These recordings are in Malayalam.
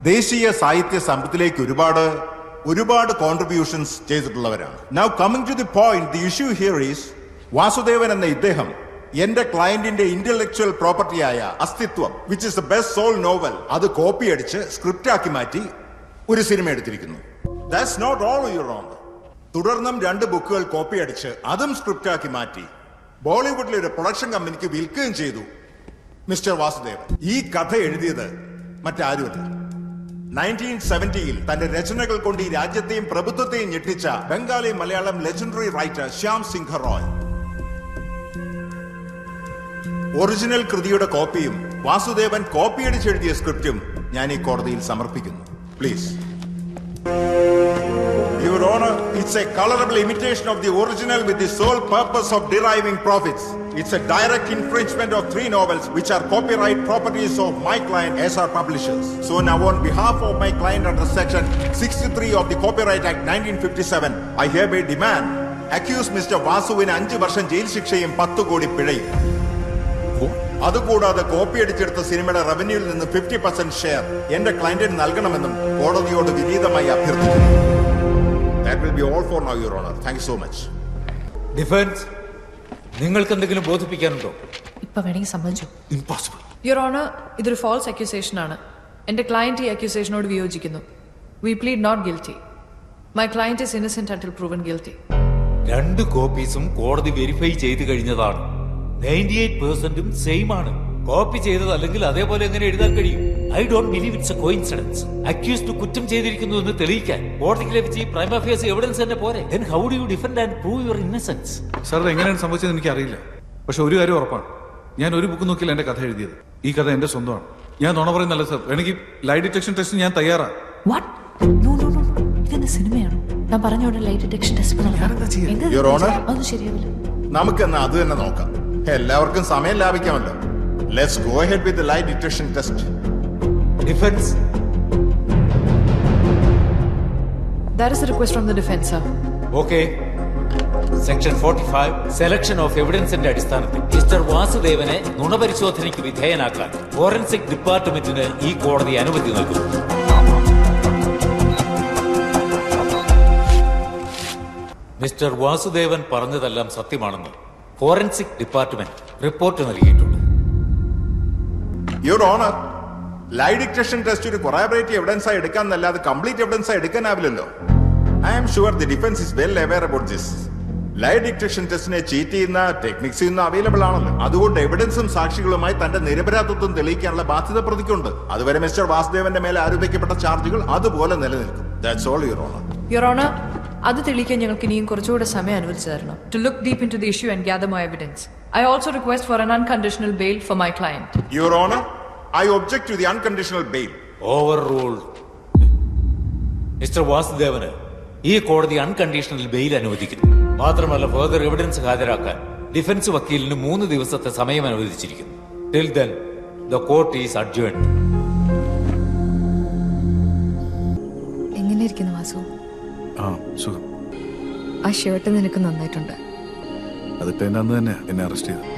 ദേശീയ സാഹിത്യ സമ്പത്തിലേക്ക് ഒരുപാട് ഒരുപാട് കോൺട്രിബ്യൂഷൻസ് ചെയ്തിട്ടുള്ളവരാണ് now coming to the point the issue here is Vasudevan എന്ന ഇദ്ദേഹം എന്റെ ക്ലയന്റിന്റെ ഇന്റലക്ച്വൽ പ്രോപ്പർട്ടിയായ Asthitvam which is the best soul novel അത് കോപ്പി അടിച്ച് സ്ക്രിപ്റ്റ് ആക്കി മാറ്റി ഒരു സിനിമ എടുത്തിരിക്കുന്നു that's not all your honour തുടർന്നും രണ്ട് ബുക്കുകൾ കോപ്പി അടിച്ച് അതും സ്ക്രിപ്റ്റ് ആക്കി മാറ്റി ബോളിവുഡിലെ ഒരു പ്രൊഡക്ഷൻ കമ്പനിക്ക് വിൽക്കുകയും ചെയ്തു മിസ്റ്റർ വാസുദേവൻ ഈ കഥ എഴുതിയത് മറ്റാരുമല്ല നയൻറ്റീൻ സെവന്റിയിൽ തന്റെ രചനകൾ കൊണ്ട് ഈ രാജ്യത്തെയും പ്രഭുത്വത്തെയും ഞെട്ടിച്ച Bengali Malayalam legendary writer Shyam Simha Roy original കൃതിയുടെ കോപ്പിയും വാസുദേവൻ കോപ്പിയടിച്ചെഴുതിയ സ്ക്രിപ്റ്റും ഞാൻ ഈ കോടതിയിൽ സമർപ്പിക്കുന്നു please Your Honor, it's a colorable imitation of the original with the sole purpose of deriving profits. It's a direct infringement of three novels which are copyright properties of my client SR Publishers. So now on behalf of my client under section 63 of the Copyright Act 1957, I hereby demand accuse Mr. വാസുവിന് അഞ്ച് വർഷം ജയിൽ ശിക്ഷയും പത്ത് കോടി പിഴയും അതുകൂടാതെ കോപ്പി അടിച്ചെടുത്ത സിനിമയുടെ റവന്യൂവിൽ നിന്ന് ഫിഫ്റ്റി പെർസെന്റ് ഷെയർ എന്റെ ക്ലയന്റിന് നൽകണമെന്നും കോടതിയോട് വിനീതമായി അഭ്യർത്ഥിക്കുന്നു that will be all for now your honour thank you so much defence നിങ്ങൾക്ക് എന്തെങ്കിലും ബോധിപ്പിക്കാനുണ്ടോ ഇപ്പൊ വേണമെങ്കിൽ സമ്മതിച്ചു ഇമ്പോസിബിൾ യുവർ ഓണർ ഇതൊരു ഫോൾസ് അക്യൂസേഷൻ ആണ് എന്റെ ക്ലയന്റ് ഈ അക്യൂസേഷനോട് വിയോജിക്കുന്നു we plead not guilty my client is innocent until proven guilty രണ്ട് കോപ്പീസും കോടതി വെരിഫൈ ചെയ്ത് കഴിഞ്ഞതാണ് നയൻറ്റി എയ്റ്റ് പെർസെന്റും സെയിം ആണ് കോപ്പി ചെയ്തത് അല്ലെങ്കിൽ അതേപോലെ എങ്ങനെ എഴുതാൻ കഴിയും I don't believe it's a coincidence accused കുറ്റം ചെയ്തിരിക്കുന്നു എന്ന് തെളിയിക്കാൻ കോടതിക്ക് ലഭിച്ച ഈ പ്രൈമ ഫേസ് എവിഡൻസ് തന്നെ പോരെ then how do you defend and prove your innocence sir ഇത് എങ്ങനെയാണ് സംഭവിച്ചത് എനിക്ക് അറിയില്ല പക്ഷെ ഒരു കാര്യം ഉറപ്പാണ് ഞാൻ ഒരു ബുക്ക് നോക്കിയില്ല എന്റെ കഥ എഴുതിയത് ഈ കഥ എന്റെ സ്വന്തമാണ് ഞാൻ നുണ പറയുന്നല്ല സാർ എനിക്ക് ലൈ ഡിറ്റക്ഷൻ ടെസ്റ്റ് ഞാൻ തയ്യാറാണ് വാട്ട് നോ നോ നോ ഇതെന്താ സിനിമയാണ് ഞാൻ പറഞ്ഞോടെ light detection test Your Honor. അതൊന്നും ശരിയാവില്ല നമുക്കെന്നാ അത് തന്നെ നോക്കാം എല്ലാവർക്കും സമയം ലാഭിക്കാമല്ലോ let's go head with light detection test defence that is request from the defence sir okay section forty five selection of എവിഡൻസിന്റെ അടിസ്ഥാനത്തിൽ മിസ്റ്റർ വാസുദേവനെ നുണപരിശോധനയ്ക്ക് വിധേയനാക്കാൻ ഫോറൻസിക് ഡിപ്പാർട്ട്മെന്റിന് ഈ കോടതി അനുമതി നൽകുന്നു മിസ്റ്റർ വാസുദേവൻ പറഞ്ഞതെല്ലാം സത്യമാണെന്ന് ഫോറൻസിക് ഡിപ്പാർട്ട്മെന്റ് റിപ്പോർട്ട് നൽകിയിട്ടുണ്ട് your honour lie detection test ഒരു കൊറാബറേറ്റീവ് എവിഡൻസ് ആയി എടുക്കാന്നല്ലാതെ കംപ്ലീറ്റ് എവിഡൻസ് ആയി എടുക്കാനാവില്ലല്ലോ I am sure the defence is well aware about this lie detection ടെസ്റ്റിനെ ചീറ്റ് ചെയ്യുന്ന ടെക്നിക്സ് ഇന്ന് അവൈലബിൾ ആണല്ലോ അതുകൊണ്ട് എവിഡൻസും സാക്ഷികളുമായി തന്റെ നിരപരാധിത്വം തെളിയിക്കാനുള്ള ബാധ്യത പ്രതിക്കുണ്ട് അതുവരെ മിസ്റ്റർ വാസുദേവന്റെ മേലെ ആരോപിക്കപ്പെട്ട ചാർജുകൾ അതുപോലെ നിലനിൽക്കും that's all your honour your honour അത് തെളിയിക്കാൻ ഞങ്ങൾക്ക് ഇനിയും കുറച്ചുകൂടെ സമയം അനുവദിച്ചു തരണം to look deep into the issue and gather my evidence I also request for un unconditional bail for my client your honour I object to the unconditional bail overrule mister വാസുദേവന് ഈ കോടതി അൺകണ്ടീഷണൽ ബെയിൽ അനുവദിക്കുന്നു മാത്രമല്ല ഫർദർ എവിഡൻസ് ഹാജരാക്കാൻ ഡിഫൻസ് വക്കീലിന് മൂന്ന് ദിവസത്തെ സമയം അനുവദിച്ചിരിക്കുന്നു till then the court is adjourn എങ്ങനെ ഇരിക്കുന്നു വാസു ആ സുഖം ആ ഷർട്ട് നിനക്ക് നന്നായിട്ടുണ്ട് അതിട്ട് എന്നെ അന്ന് തന്നെ എന്നെ അറസ്റ്റ് ചെയ്തു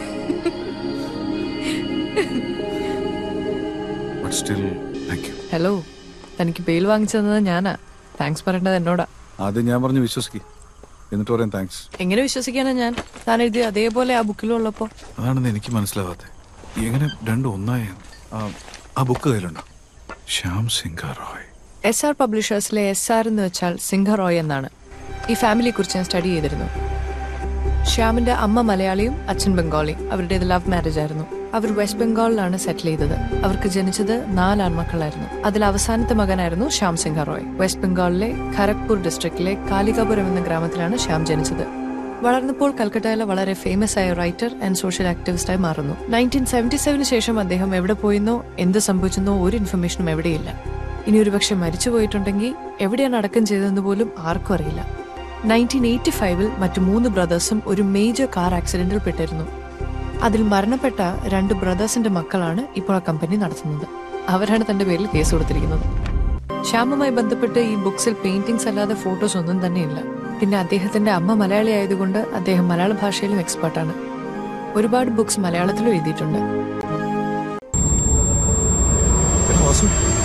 but still thank you hello തനിക്ക് ബെയിൽ വാങ്ങിച്ചു തന്നത് ഞാനാ താങ്ക്സ് പറയേണ്ടത് എന്നോടാ ആദ്യം ഞാൻ പറഞ്ഞു വിശ്വസിക്ക് എന്നിട്ട് പറയാം താങ്ക്സ് എങ്ങനെ വിശ്വസിക്കാനാ ഞാൻ താൻ എഴുതി അതേപോലെ ആ ബുക്കിലും ഉള്ളപ്പോ അതാണെന്ന് എനിക്ക് മനസ്സിലാവാത്തെ എങ്ങനെ രണ്ടും ഒന്നായ ആ ബുക്ക് കയ്യിലുണ്ടോ ശ്യാം സിംഗ റോയ് എസ് ആർ പബ്ലിഷേഴ്സിലെ എസ് ആർ എന്ന് വെച്ചാൽ സിംഹ റോയ് എന്നാണ് ഈ ഫാമിലിയെ കുറിച്ച് ഞാൻ സ്റ്റഡി ചെയ്തിരുന്നു ശ്യാമിന്റെ അമ്മ മലയാളിയും അച്ഛൻ ബംഗാളിയും അവരുടേത് ലവ് മാരേജ് ആയിരുന്നു അവർ വെസ്റ്റ് ബംഗാളിലാണ് സെറ്റിൽ ചെയ്തത് അവർക്ക് ജനിച്ചത് നാല് ആൺമക്കളായിരുന്നു അതിൽ അവസാനത്തെ മകനായിരുന്നു ശ്യാം സിംഹ റോയ് വെസ്റ്റ് ബംഗാളിലെ ഖരഗ്പൂർ ഡിസ്ട്രിക്റ്റിലെ കാലികാപുരം എന്ന ഗ്രാമത്തിലാണ് ശ്യാം ജനിച്ചത് വളർന്നപ്പോൾ കൽക്കട്ടയിലെ വളരെ ഫേമസ് ആയ റൈറ്റർ ആൻഡ് സോഷ്യൽ ആക്ടിവിസ്റ്റായി മാറുന്നു നയൻറ്റീൻ സെവന്റി സെവന് ശേഷം അദ്ദേഹം എവിടെ പോയെന്നോ എന്ത് സംഭവിച്ചെന്നോ ഒരു ഇൻഫർമേഷനും എവിടെയില്ല ഇനി ഒരുപക്ഷെ മരിച്ചു പോയിട്ടുണ്ടെങ്കിൽ എവിടെയാണ് അടക്കം ചെയ്തതെന്ന് പോലും ആർക്കും അറിയില്ല നയൻറ്റീൻ എയ്റ്റി ഫൈവിൽ മറ്റു മൂന്ന് ബ്രദേഴ്സും ഒരു മേജർ കാർ ആക്സിഡന്റിൽ പെട്ടിരുന്നു അതിൽ മരണപ്പെട്ട രണ്ട് ബ്രദേഴ്സിന്റെ മക്കളാണ് ഇപ്പോൾ ആ കമ്പനി നടത്തുന്നത് അവരാണ് തന്റെ പേരിൽ കേസ് കൊടുത്തിരിക്കുന്നത് ശ്യാമുമായി ബന്ധപ്പെട്ട് ഈ ബുക്സിൽ പെയിന്റിങ്സ് അല്ലാതെ ഫോട്ടോസ് ഒന്നും തന്നെയില്ല പിന്നെ അദ്ദേഹത്തിന്റെ അമ്മ മലയാളി ആയതുകൊണ്ട് അദ്ദേഹം മലയാള ഭാഷയിലും എക്സ്പെർട്ടാണ് ഒരുപാട് ബുക്സ് മലയാളത്തിലും എഴുതിയിട്ടുണ്ട് വാസു